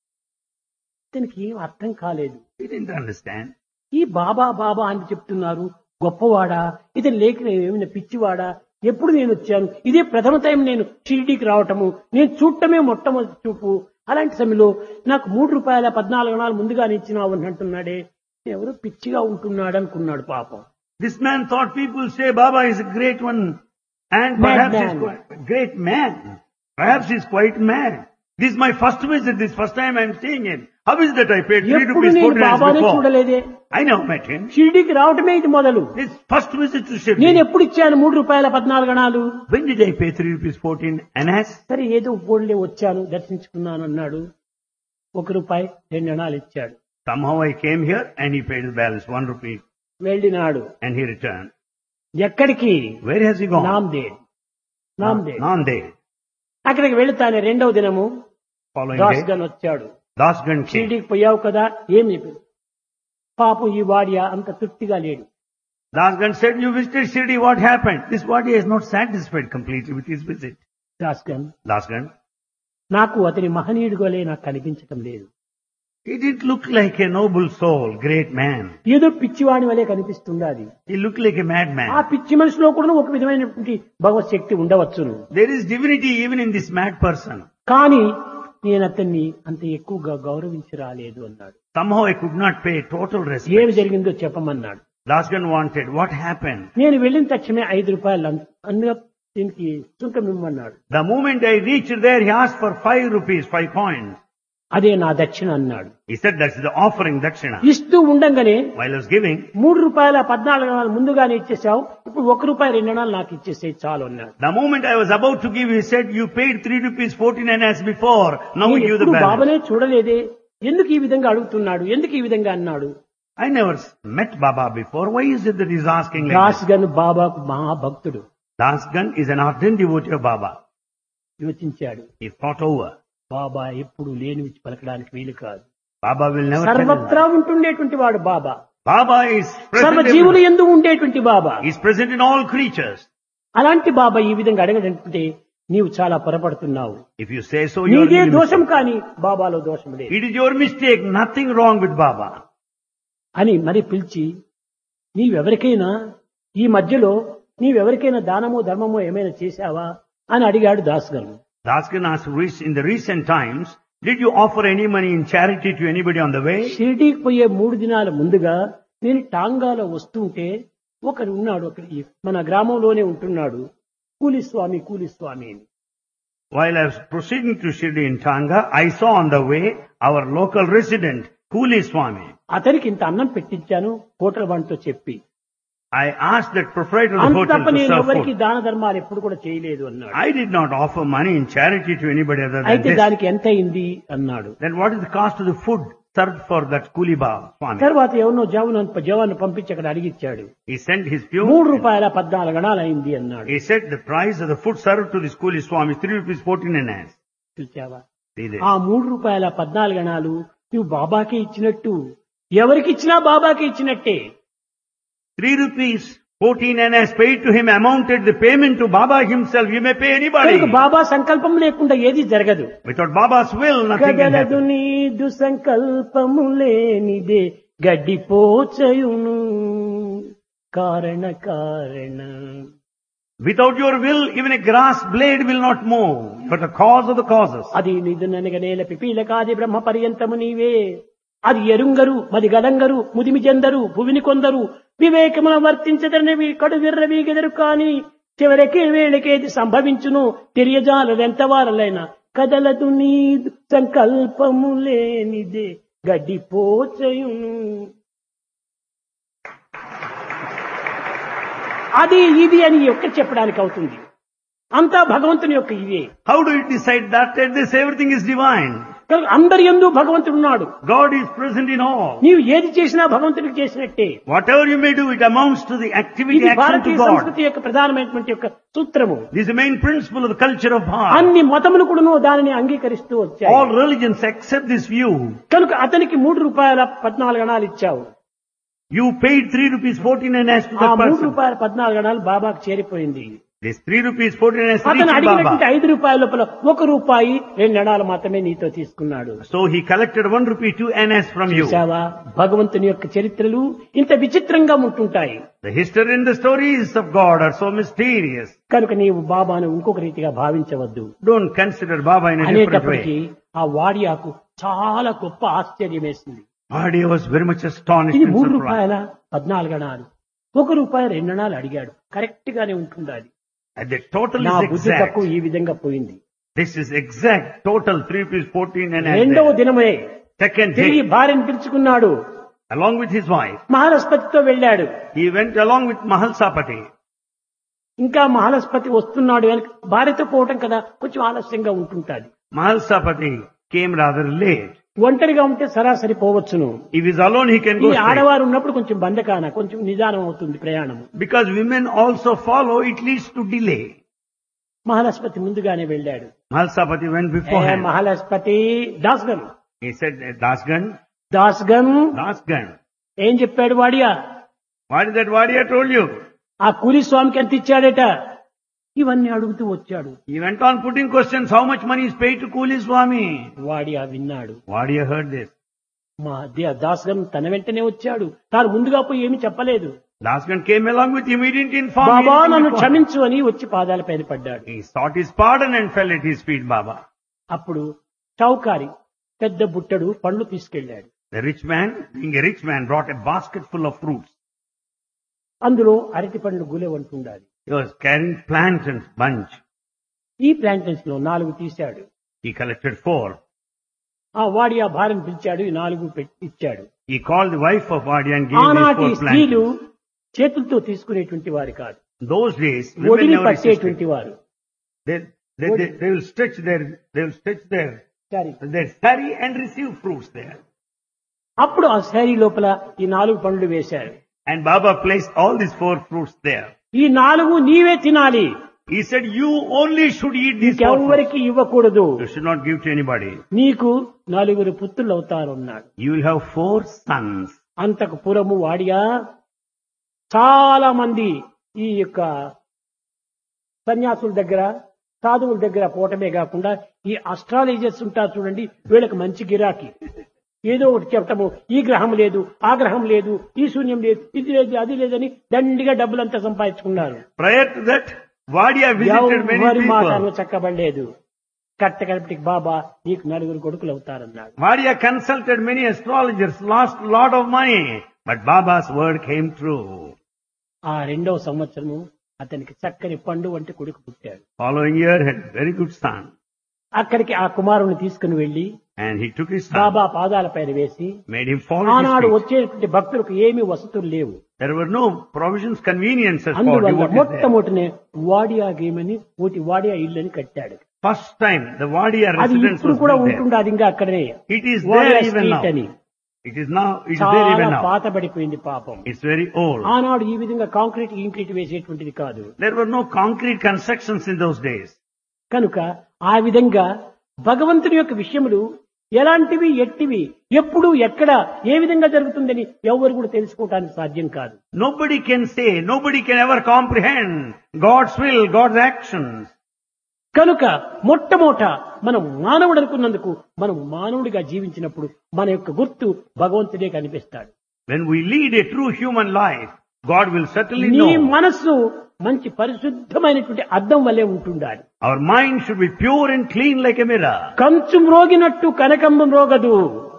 ఇతనికి ఏం అర్థం కాలేదు He didn't understand. ఈ బాబా బాబా అని చెప్తున్నారు గొప్పవాడా ఇతను లేక ఏమైనా పిచ్చివాడా ఎప్పుడు నేను వచ్చాను ఇదే ప్రథమ టైం నేను షిరిడీకి రావటము నేను చూడటమే మొట్టమొదటి చూపు అలాంటి సమయంలో నాకు మూడు రూపాయల పద్నాలుగు నాలుగు ముందుగానే ఇచ్చినావు అని అంటున్నాడే ఎవరు పిచ్చిగా ఉంటున్నాడు అనుకున్నాడు పాపం This man thought people say Baba is a great one and Mad perhaps he's man. quite, great man. Perhaps he's quite mad. This is my first visit, this first time I'm seeing him. How is that I paid three ఎప్పుడు rupees నేను fourteen బాబానే before? చూడలేదే I never met him. షిరిడీకి రావటమే ఇది మొదలు This first visit to నేను Shirdi. ఎప్పుడు ఇచ్చాను మూడు రూపాయల పద్నాలుగు అణాలు When did I pay three rupees fourteen NS? సరే ఏదో పోన్లే వచ్చాను దర్శించుకున్నాను అన్నాడు ఒక రూపాయి రెండు అణాలు ఇచ్చాడు Somehow I came here and he paid the balance, one rupee, వెళ్ళినాడు and he returned. ఎక్కడికి Where has he gone? Nanded Nanded Nanded. అక్కడికి వెళుతానే రెండవ దినము Following దాస్ day, గన్ వచ్చాడు Dasgan came. షిరిడీకి పోయావు కదా ఏం చెప్పాడు పాపం ఈ వాడియా అంత తృప్తిగా లేడు Dasgan said, you visited Shirdi, what happened? This body is not satisfied completely with his visit. దాస్గన్ Dasgan, నాకు అతని మహనీయుడుగోలే నాకు కనిపించటం లేదు he didn't look like a noble soul, great man. ఏదో పిచ్చివాడి వలె కనిపిస్తుండాలి He looked like a ఆ madman. పిచ్చి మనిషిలో కూడా ఒక విధమైనటువంటి భగవత్ శక్తి ఉండవచ్చును There is divinity even in this mad person. కానీ నేను అతన్ని అంత ఎక్కువగా గౌరవించి రాలేదు అన్నాడు Somehow I could not pay total ఏమి respect. జరిగిందో చెప్పమన్నాడు Dasgan wanted, what happened? నేను వెళ్ళిన తక్షణమే ఐదు రూపాయలు అన్- అన్నిగా దీనికి సుంకం ఇమ్మన్నాడు The moment I reached there, he asked for five rupees, five coins. అదే నా దక్షిణ అన్నాడు He said that's the offering dakshina. ఇస్తూ ఉండంగానే While I was giving, మూడు రూపాయల పద్నాలుగు అణాలు ముందుగానే ఇచ్చేసావు ఇప్పుడు ఒక రూపాయి రెండు అణాలు నాకు ఇచ్చేసేది చాలు అన్నాడు the moment I was about to give, he said, you paid three rupees fourteen and as before. Now we నేను give the ఎప్పుడు balance. బాబానే చూడలేదే ఎందుకు ఈ విధంగా అడుగుతున్నాడు ఎందుకు ఈ విధంగా అన్నాడు I never s- met Baba before. Why is it that he's asking like Das this? Gun బాబాకు మహాభక్తుడు Dasgan is an ardent devotee of Baba. యోచించాడు He thought over. బాబా ఎప్పుడు లేనివి పలకడానికి వీలు కాదు Baba will never tell him సర్వత్రా that. ఉంటుండేటువంటి వాడు బాబా Baba is సర్వ present, జీవులు everywhere. ఎందు ఉండేటువంటి బాబా He's present in all creatures. అలాంటి బాబా ఈ విధంగా అడగడంటే నీవు చాలా పొరపడుతున్నావు If you say so, you are నీదే really దోషం mistaken. కానీ బాబాలో దోషం లేదు It is your mistake. Nothing wrong with Baba. అని మరి పిలిచి నీవెవరికైనా ఈ మధ్యలో నీవెవరికైనా దానమో ధర్మమో ఏమైనా చేశావా అని అడిగాడు దాస్ గారు Dasgan asked rec- in the recent times, did you offer any money in charity to anybody on the way? షిరిడీకి పోయే మూడు దినాల ముందుగా నేను టాంగాలో వస్తుంటే ఒకడు ఉన్నాడు ఒకటి మన గ్రామంలోనే ఉంటున్నాడు కూలి స్వామి కూలి స్వామి అని While I was proceeding to Shirdi in Tanga, I saw on the way our local resident, Kuli Swami. అతనికి ఇంత అన్నం పెట్టించాను హోటల్ వాడితో చెప్పి I asked that proprietor of the అంత hotel తప్ప to నేను serve ఎవరికి food. దాన ధర్మాలు ఎప్పుడు కూడా చేయలేదు అన్నాడు I did not offer money in charity to anybody other than అయితే this. దానికి ఎంత అయింది అన్నాడు Then what is the cost of the food served for that Kuli Ba Swami? తర్వాత ఎవరినో జవాను జవాను పంపించి అక్కడ అడిగిచ్చాడు He sent his మూడు peon. రూపాయల పద్నాలుగు గణాలు అయింది అన్నాడు He said the price of the food served to this Kuli Swami is three rupees fourteen and as. చూచావా See there. ఆ మూడు రూపాయల పద్నాలుగు గణాలు నువ్వు బాబాకే ఇచ్చినట్టు ఎవరికి ఇచ్చినా బాబాకే ఇచ్చినట్టే Three rupees fourteen and as paid to him amounted the payment to Baba himself. You may pay anybody. కనుక బాబా సంకల్పం లేకుండా ఏది జరగదు Without Baba's will, nothing can కదలదు happen. నీదు సంకల్పము లేనిదే గడ్డిపోచయును కారణ కారణ Without your will, even a grass blade will not move. But the cause of the causes. అది నిధుననగ నేల పిపీలకాది బ్రహ్మ పర్యంతము నీవే అది ఎరుంగరు మది గడంగరు ముదిమి చెందరు భువిని కొందరు వివేకమున వర్తించదనవి కడు విర్రవీగెదరు కాని చివరికి వేళకేది సంభవించును తెలియజాలదెంత వారలైన కదలదు నీ సంకల్పము లేనిదే గడ్డిపోచయును అది ఇది అని ఎక్కడ చెప్పడానికి అవుతుంది అంతా భగవంతుని యొక్క ఇవే How do you decide that? That this everything is divine. కనుక అందరి ఎందు భగవంతుడు ఉన్నాడు God is present in all. నీవు ఏది చేసినా భగవంతుడికి చేసినట్టే Whatever you may do, it amounts to the activity, ఇది action భారతీయ to God. సంస్కృతి యొక్క ప్రధానమైనటువంటి యొక్క సూత్రము This is the main principle of the culture of Bharat. అన్ని మతములు కూడాను దానిని అంగీకరిస్తూ వచ్చాయి All religions accept this view. కనుక అతనికి మూడు రూపాయల పద్నాలుగు గణాలు ఇచ్చావు You paid three rupees fourteen and as to ఆ that మూడు person. రూపాయల పద్నాలుగు గణాలు బాబాకు చేరిపోయింది This three rupees fourteen and as అతను reached అడిగినటువంటి Baba. ఐదు రూపాయల లోపల ఒక రూపాయి రెండు గణాలు మాత్రమే నీతో తీసుకున్నాడు So he collected one rupee two NS from you. చూశావా భగవంతుని యొక్క చరిత్రలు ఇంత విచిత్రంగా ఉంటుంటాయి The history and the stories of God are so mysterious. కనుక నీవు బాబాను ఇంకొక రీతిగా భావించవద్దు Don't consider Baba in a different అనేటప్పటికీ way. ఆ వాడియాకు చాలా గొప్ప ఆశ్చర్యం వేసింది Bhadia was very much astonished ఇది and మూడు surprised. రూపాయల పద్నాలుగు అణాలు ఒక రూపాయి రెండు అణాలు అడిగాడు కరెక్ట్ గానే ఉంటుండాలి And the total నా is బుద్ధి exact. తక్కువ ఈ విధంగా పోయింది This is exact total three rupees fourteen and as రెండవ there. దినమే Second తిరిగి day, భార్యను పిలుచుకున్నాడు along with his wife, మహాలస్పతితో వెళ్ళాడు he went along with Mahalsapati. ఇంకా మహాలస్పతి వస్తున్నాడు అని భార్యతో పోవటం కదా కొంచెం ఆలస్యంగా ఉంటుంటాది Mahalsapati came rather late. ఒంటరిగా ఉంటే సరాసరి పోవచ్చును If he's alone, he can ఈ go straight. ఆడవారు ఉన్నప్పుడు కొంచెం బంధకాన కొంచెం నిదానం అవుతుంది ప్రయాణం Because women also follow, it leads to delay. మహాలస్పతి ముందుగానే వెళ్ళాడు Mahalsapati went A beforehand. మహాలస్పతి దాస్గన్ He said, Dasgan, దాస్గన్ Dasgan. ఏం చెప్పాడు Wadia What is that Vadia told you? ఆ కూలి స్వామికి ఎంత ఇచ్చాడట ఇవన్నీ అడుగుతూ వచ్చాడు He went on putting questions, how much money is paid to Kuli Swami? వాడి ఆ విన్నాడు Vadia heard this. మా దే- దాస్ గారు తన వెంటనే వచ్చాడు తాను ముందుగా పోయి ఏమీ చెప్పలేదు Laskan came along with him, he didn't inform Baba anything నన్ను before. క్షమించు అని వచ్చి పాదాల పైన పడ్డాడు He sought his pardon and fell at his feet, Baba. అప్పుడు చౌకారి పెద్ద బుట్టడు పండ్లు తీసుకెళ్లాడు The rich man, being a rich man, brought a basket full of fruits. అందులో అరటి పండ్లు గులే ఉంటుండాలి He was carrying plantains bunch. ఈ ప్లాంటన్స్ లో నాలుగు తీశాడు He collected four. ఆ వాడి ఆ భార్యను పిలిచాడు ఈ నాలుగు పెట్టి ఇచ్చాడు He called the wife of Vadia and gave ఆనాటి these four స్త్రీలు plantains. చేతులతో తీసుకునేటువంటి వారు కాదు Those days, women ఒడిని never resisted. పట్టేటువంటి వారు They, they, they, they will stretch their, they will stretch their, సరే. their sari and receive fruits there. అప్పుడు ఆ శారీ లోపల ఈ నాలుగు పండ్లు వేశారు And Baba placed all these four fruits there. ఈ నాలుగు నీవే తినాలి He said, you only should eat these four fruits. ఇంకెవ్వరికి ఇవ్వకూడదు You should not give to anybody. నీకు నలుగురు పుత్రులు అవుతారన్నాడు You will have four sons. అంతకు పురము వాడియా చాలా మంది ఈ యొక్క సన్యాసుల దగ్గర సాధువుల దగ్గర పోవటమే కాకుండా ఈ అస్ట్రాలజర్స్ ఉంటారు చూడండి వీళ్ళకి మంచి గిరాకీ ఏదో ఒకటి చెప్పటము ఈ గ్రహం లేదు ఆ గ్రహం లేదు ఈ శూన్యం లేదు ఇది లేదు అది లేదని దండిగా డబ్బులంతా సంపాదించుకున్నారు Prior to that, Vadia visited many ఎవరి మాటను people. చక్కబడలేదు కట్టకడపటికి బాబా నీకు నలుగురు కొడుకులు అవుతారన్నాడు Vadia consulted many astrologers, lost a lot of money. But Baba's word came true. ఆ రెండవ సంవత్సరము అతనికి చక్కని పండు వంటి కొడుకు పుట్టాడు Following year had a very good son. అక్కడికి ఆ కుమారుని తీసుకుని వెళ్లి And he took his son, బాబా పాదాల పైన వేసి made him fall at ఆనాడు his feet. వచ్చేటువంటి భక్తులకు ఏమీ వసతులు లేవు There were no provisions, conveniences for అందువల్ల devotees there. మొట్టమొదటినే వాడియా గేమ్ అని ఒకటి వాడియా ఇల్లు అని కట్టాడు First time, the Vadia అది residence ఇప్పుడు was కూడా built there. ఉంటుండే అది ఇంకా అక్కడనే It is Wadia there even now. Street అని It is now, it is there చాలా even now. పాతబడిపోయింది పాపం It's very old. ఆనాడు ఈ విధంగా కాంక్రీట్ ఇంక్రీట్ వేసేటువంటిది కాదు There were no concrete constructions in those days. కనుక ఆ విధంగా భగవంతుని యొక్క విషయములు ఎలాంటివి ఎట్టివి ఎప్పుడు ఎక్కడ ఏ విధంగా జరుగుతుందని ఎవరు కూడా తెలుసుకోవటానికి సాధ్యం కాదు Nobody can say, nobody can ever comprehend God's will, God's actions. కనుక మొట్టమొదట మనం మానవుడు అనుకున్నందుకు మనం మానవుడిగా జీవించినప్పుడు మన యొక్క గుర్తు భగవంతుడే కనిపిస్తాడు When we lead a true human life, God will certainly నీ know. మనస్సు మంచి పరిశుద్ధమైనటువంటి అద్దం వల్లే ఉంటుండాలి Our mind should be pure and clean like a mirror. కంచు మ్రోగినట్టు కనకంబం రోగదు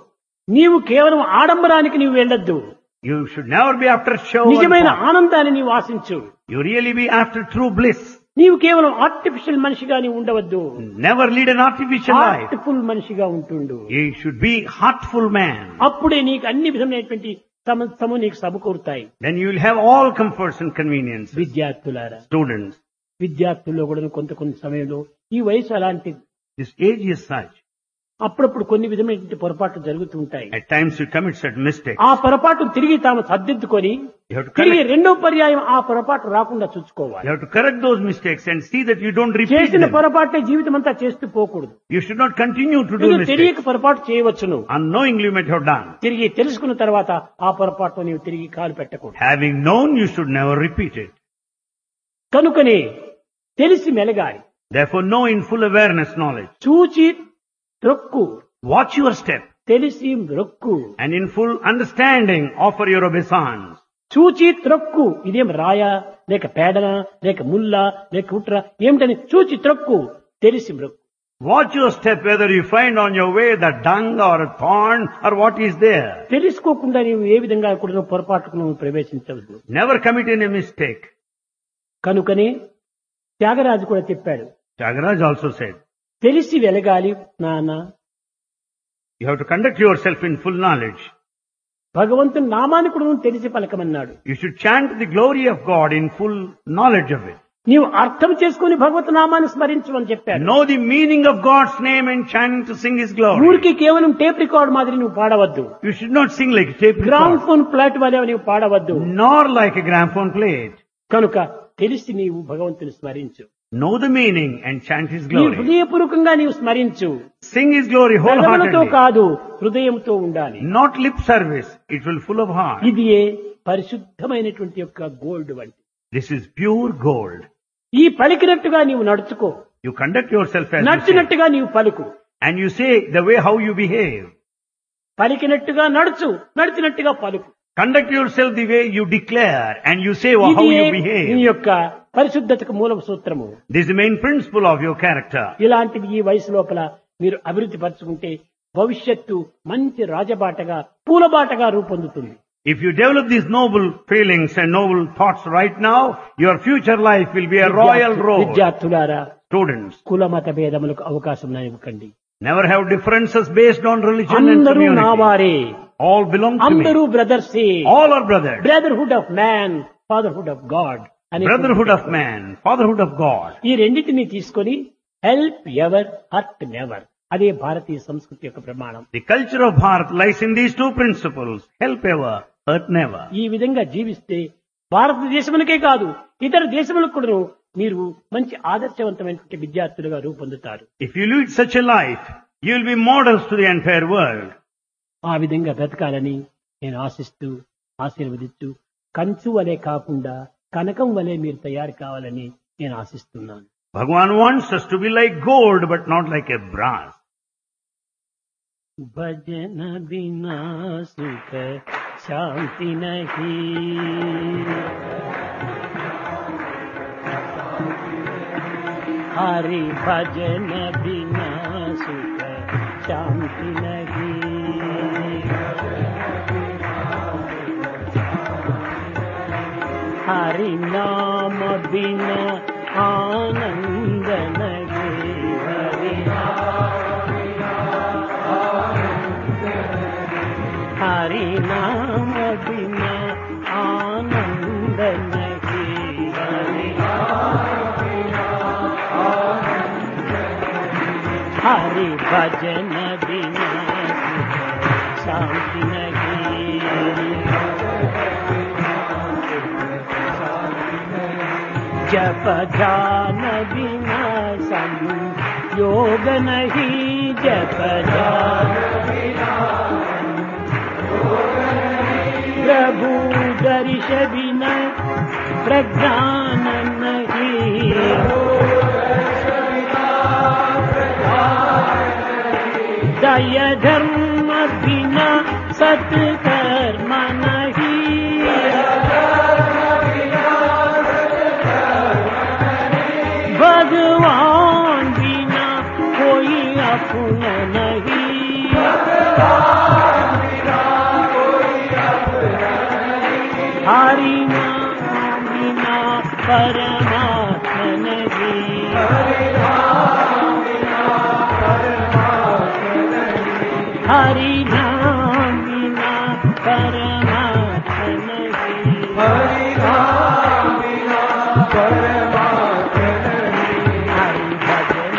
నీవు కేవలం ఆడంబరానికి నీవు వెళ్ళొద్దు You should never be after show. and నిజమైన pomp. ఆనందాన్ని నీవు ఆశించు You really be after true bliss. నీవు కేవలం ఆర్టిఫిషియల్ మనిషిగా నీవు ఉండవద్దు Never lead an artificial life. Heartful మనిషిగా ఉంటుండు You should be heartful man. అప్పుడే నీకు అన్ని విధమైనటువంటి సమస్తము నీకు సమకూరుతాయి Then you will have all comforts and conveniences. విద్యార్థులారా Students, విద్యార్థుల్లో కూడా కొంత కొంత సమయంలో ఈ వయసు అలాంటిది this age is such. అప్పుడప్పుడు కొన్ని విధమైనటువంటి పొరపాట్లు జరుగుతూ ఉంటాయి At times you commit certain mistakes. ఆ పొరపాటు తిరిగి తాము సర్దిద్దుకొని You have to తిరిగి correct, రెండో పర్యాయం ఆ పొరపాటు రాకుండా చూసుకోవాలి you have to correct those mistakes and see that you don't repeat చేసిన them. పొరపాటే జీవితం అంతా చేస్తూ పోకూడదు You should not continue to do ఏదో mistakes. తెలియక పొరపాటు చేయవచ్చును Unknowingly you might have done. తిరిగి తెలుసుకున్న తర్వాత ఆ పొరపాటు నీవు తిరిగి కాలు పెట్టకూడదు Having known, you should never repeat it. కనుకనే తెలిసి మెలగాలి Therefore, know in full awareness knowledge. చూచి త్రొక్కు Watch your step తెలిసి మ్రొక్కు and in full understanding offer your obeisance. చూచి త్రొక్కు ఇదేం రాయా లేక పేడనా లేక ముల్లా లేక ఉట్ర ఏమిటని చూచి త్రొక్కు తెలిసి మ్రొక్కు Watch your step whether you find on your way the dung or a thorn or what is there. తెలుసుకోకుండా నీవు ఏ విధంగా కూడా పొరపాటుకు నువ్వు ప్రవేశించవద్దు Never commit any mistake. కనుకనే త్యాగరాజు కూడా చెప్పాడు Chagaraj also said, తెలిసి వెలగాలి నాన్న you have to conduct yourself in full knowledge. భగవంతుని నామాన్ని కూడా నువ్వు తెలిసి పలకమన్నాడు You should chant the glory of God in full knowledge of it. నీవు అర్థం చేసుకుని భగవత్ నామాన్ని స్మరించమని చెప్పాడు Know the meaning of God's name and chant to sing His glory. ఊరికి కేవలం టేప్ రికార్డ్ మాదిరి నువ్వు పాడవద్దు You should not sing like a tape gram record, phone plot వలె నీవు పాడవద్దు nor like a gramophone plate. కనుక తెలిసి నీవు భగవంతుని స్మరించు Know the meaning and chant His నీ glory. హృదయపూర్వకంగా నీవు స్మరించు Sing His glory పెదవులతో wholeheartedly. కాదు హృదయంతో ఉండాలి Not lip service. It will full of heart. ఇది పరిశుద్ధమైనటువంటి యొక్క గోల్డ్ వంటి This is pure gold. ఈ పలికినట్టుగా నీవు నడుచుకో You conduct yourself as you say. నడిచినట్టుగా నీవు పలుకు And you say the way how you behave. పలికినట్టుగా నడుచు నడిచినట్టుగా పలుకు Conduct yourself the way you declare and you say how ఇది you నీ behave. యొక్క పరిశుద్ధతకు మూల సూత్రము This is the main principle of your character. ఇలాంటివి ఈ వయసు లోపల మీరు అభివృద్ధి పరచుకుంటే భవిష్యత్తు మంచి రాజబాటగా పూలబాటగా రూపొందుతుంది If you develop these noble feelings and noble thoughts right now, your future life will be a royal road. విద్యార్థులారా Students, కుల మత భేదములకు అవకాశం ఇవ్వకండి never have differences based on religion and అందరూ నా community. వారే All belong to అందరూ me. బ్రదర్సే All are brothers. Brotherhood of man fatherhood of God అని Brotherhood of man, fatherhood of God. ఈ రెండింటిని తీసుకొని హెల్ప్ ఎవర్ హర్ట్ నెవర్ అదే భారతీయ సంస్కృతి యొక్క ప్రమాణం The culture of Bharat lies in these two principles. Help ever, hurt never. ఈ విధంగా జీవిస్తే భారతదేశములకే కాదు ఇతర దేశములకు కూడా మీరు మంచి ఆదర్శవంతమైనటువంటి విద్యార్థులుగా రూపొందుతారు If you lead such a life, you will be models to the entire world. ఆ విధంగా బ్రతకాలని నేను ఆశిస్తూ ఆశీర్వదిస్తూ కంచు వలె కాకుండా కనకం వలె మీరు తయారు కావాలని నేను ఆశిస్తున్నాను Bhagavan wants us to be like gold, but not like a brass. భజన బినా సుఖ శాంతి నహి హరి భజన బినా సుఖ శాంతి నహి హరి నామ బినా ఆనంద నహి హరి हरि नाम बिना आनंद नहीं हरि हरि भजन बिना शांति नहीं जप ध्यान बिना संयोग नहीं जप ध्यान प्रभु दर्श बिना प्रज्ञान नहीं दय धर्म बिना सत्कर्म नहीं भगवान बिना कोई अपना नहीं हरि नाम बिना परमात्मा नहीं हरि नाम बिना परमात्मा नहीं हरि भजन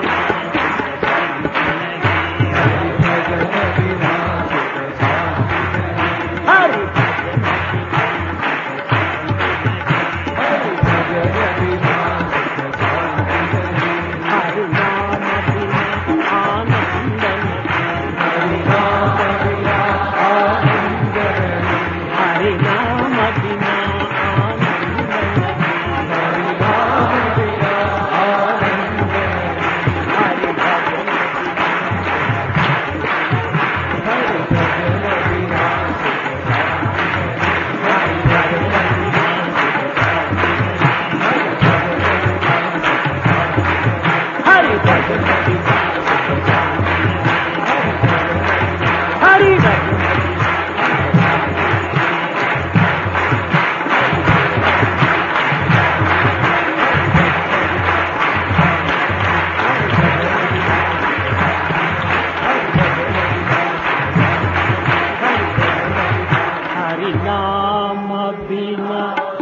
हरि भजन हरि नाम बिना आनंद नहीं हरि नाम बिना आनंद नहीं हरि भजन हरि भजन हरि भजन हरि नाम बिना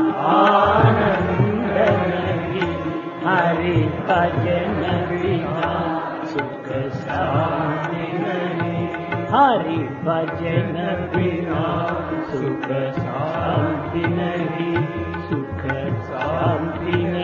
आनंद नहीं हरि भजन बिना सुख शांति नहीं हरि भजन बिना सुख शांति नहीं सुख शांति नहीं